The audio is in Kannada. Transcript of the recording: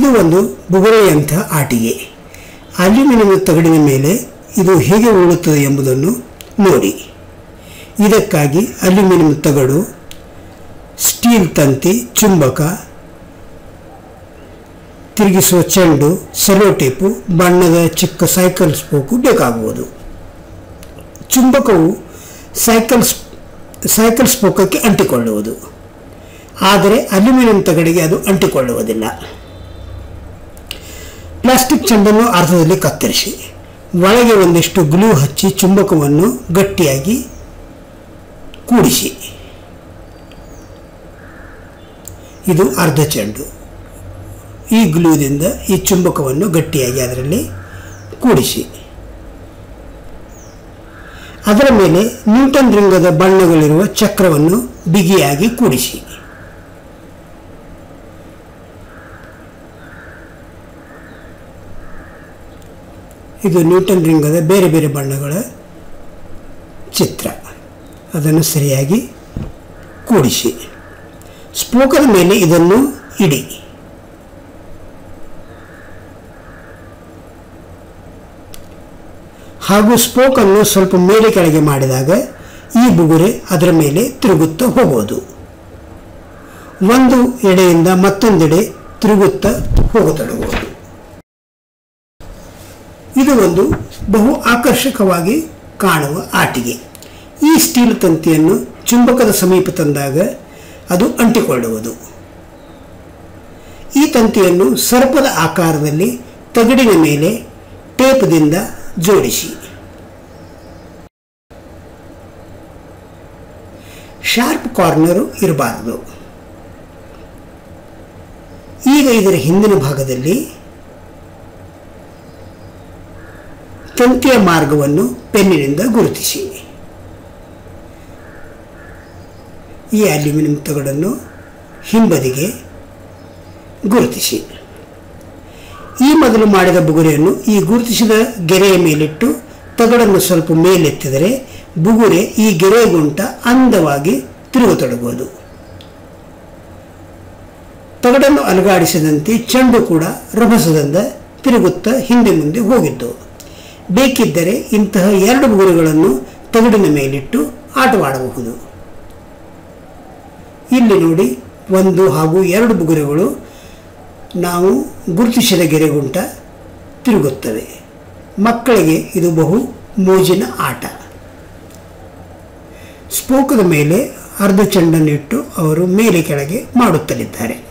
ಇದು ಒಂದು ಬುಗುರೆಯಂಥ ಆಟಿಕೆ ಅಲ್ಯೂಮಿನಿಯಂ ತಗಡಿನ ಮೇಲೆ ಇದು ಹೇಗೆ ಉರುಳುತ್ತದೆ ಎಂಬುದನ್ನು ನೋಡಿ ಇದಕ್ಕಾಗಿ ಅಲ್ಯೂಮಿನಿಯಂ ತಗಡು ಸ್ಟೀಲ್ ತಂತಿ ಚುಂಬಕ ತಿರುಗಿಸುವ ಚೆಂಡು ಸೆಲೋಟೇಪು ಬಣ್ಣದ ಚಿಕ್ಕ ಸೈಕಲ್ ಸ್ಪೋಕು ಬೇಕಾಗುವುದು ಚುಂಬಕವು ಸೈಕಲ್ ಸ್ಪ್- ಸೈಕಲ್ ಸ್ಪೋಕಕ್ಕೆ ಅಂಟಿಕೊಳ್ಳುವುದು ಆದರೆ ಅಲ್ಯೂಮಿನಿಯಂ ತಗಡಿಗೆ ಅದು ಅಂಟಿಕೊಳ್ಳುವುದಿಲ್ಲ ಪ್ಲಾಸ್ಟಿಕ್ ಚೆಂಡನ್ನು ಅರ್ಧದಲ್ಲಿ ಕತ್ತರಿಸಿ ಒಳಗೆ ಒಂದಿಷ್ಟು ಗ್ಲೂ ಹಚ್ಚಿ ಚುಂಬಕವನ್ನು ಗಟ್ಟಿಯಾಗಿ ಕೂಡಿಸಿ ಇದು ಅರ್ಧ ಚೆಂಡು ಈ ಗ್ಲೂದಿಂದ ಈ ಚುಂಬಕವನ್ನು ಗಟ್ಟಿಯಾಗಿ ಅದರಲ್ಲಿ ಕೂಡಿಸಿ ಅದರ ಮೇಲೆ ನ್ಯೂಟನ್ ರಿಂಗದ ಬಣ್ಣಗಳಿರುವ ಚಕ್ರವನ್ನು ಬಿಗಿಯಾಗಿ ಕೂಡಿಸಿ ಇದು ನ್ಯೂಟನ್ ರಿಂಗದ ಬೇರೆ ಬೇರೆ ಬಣ್ಣಗಳ ಚಿತ್ರ ಅದನ್ನು ಸರಿಯಾಗಿ ಕೂಡಿಸಿ ಸ್ಪೋಕದ ಮೇಲೆ ಇದನ್ನು ಇಡಿ ಹಾಗೂ ಸ್ಪೋಕನ್ನು ಸ್ವಲ್ಪ ಮೇಲೆ ಕೆಳಗೆ ಮಾಡಿದಾಗ ಈ ಬುಗುರೆ ಅದರ ಮೇಲೆ ತಿರುಗುತ್ತಾ ಹೋಗುವುದು ಒಂದು ಎಡೆಯಿಂದ ಮತ್ತೊಂದೆಡೆ ತಿರುಗುತ್ತಾ ಹೋಗತೊಡಗುವುದು ಇದು ಒಂದು ಬಹು ಆಕರ್ಷಕವಾಗಿ ಕಾಣುವ ಆಟಿಕೆ ಈ ಸ್ಟೀಲ್ ತಂತಿಯನ್ನು ಚುಂಬಕದ ಸಮೀಪ ತಂದಾಗ ಅದು ಅಂಟಿಕೊಳ್ಳುವುದು ಈ ತಂತಿಯನ್ನು ಸರ್ಪದ ಆಕಾರದಲ್ಲಿ ತಗಡಿನ ಮೇಲೆ ಟೇಪ್ದಿಂದ ಜೋಡಿಸಿ ಶಾರ್ಪ್ ಕಾರ್ನರು ಇರಬಾರದು ಈಗ ಇದರ ಹಿಂದಿನ ಭಾಗದಲ್ಲಿ ತಂತಿಯ ಮಾರ್ಗವನ್ನು ಪೆನ್ನಿನಿಂದ ಗುರುತಿಸಿ ಈ ಅಲ್ಯೂಮಿನಿಯಂ ತಗಡನ್ನು ಹಿಂಬದಿಗೆ ಗುರುತಿಸಿ ಈ ಮೊದಲು ಮಾಡಿದ ಬುಗುರೆಯನ್ನು ಈ ಗುರುತಿಸಿದ ಗೆರೆಯ ಮೇಲಿಟ್ಟು ತಗಡನ್ನು ಸ್ವಲ್ಪ ಮೇಲೆತ್ತಿದರೆ ಬುಗುರೆ ಈ ಗೆರೆಗುಂಟ ಅಂದವಾಗಿ ತಿರುಗತೊಡಗುವುದು ತಗಡನ್ನು ಅಲುಗಾಡಿಸಿದಂತೆ ಚೆಂಡು ಕೂಡ ರಭಸದಿಂದ ತಿರುಗುತ್ತಾ ಹಿಂದೆ ಮುಂದೆ ಹೋಗಿದ್ದು ಬೇಕಿದ್ದರೆ ಇಂತಹ ಎರಡು ಬುಗುರೆಗಳನ್ನು ತಗಡಿನ ಮೇಲಿಟ್ಟು ಆಟವಾಡಬಹುದು ಇಲ್ಲಿ ನೋಡಿ ಒಂದು ಹಾಗೂ ಎರಡು ಬುಗುರೆಗಳು ನಾವು ಗುರುತಿಸಿದ ಗೆರೆಗುಂಟ ತಿರುಗುತ್ತವೆ ಮಕ್ಕಳಿಗೆ ಇದು ಬಹು ಮೋಜಿನ ಆಟ ಸ್ಪೋಕದ ಮೇಲೆ ಅರ್ಧ ಚೆಂಡನ್ನಿಟ್ಟು ಅವರು ಮೇಲೆ ಕೆಳಗೆ ಮಾಡುತ್ತಲಿದ್ದಾರೆ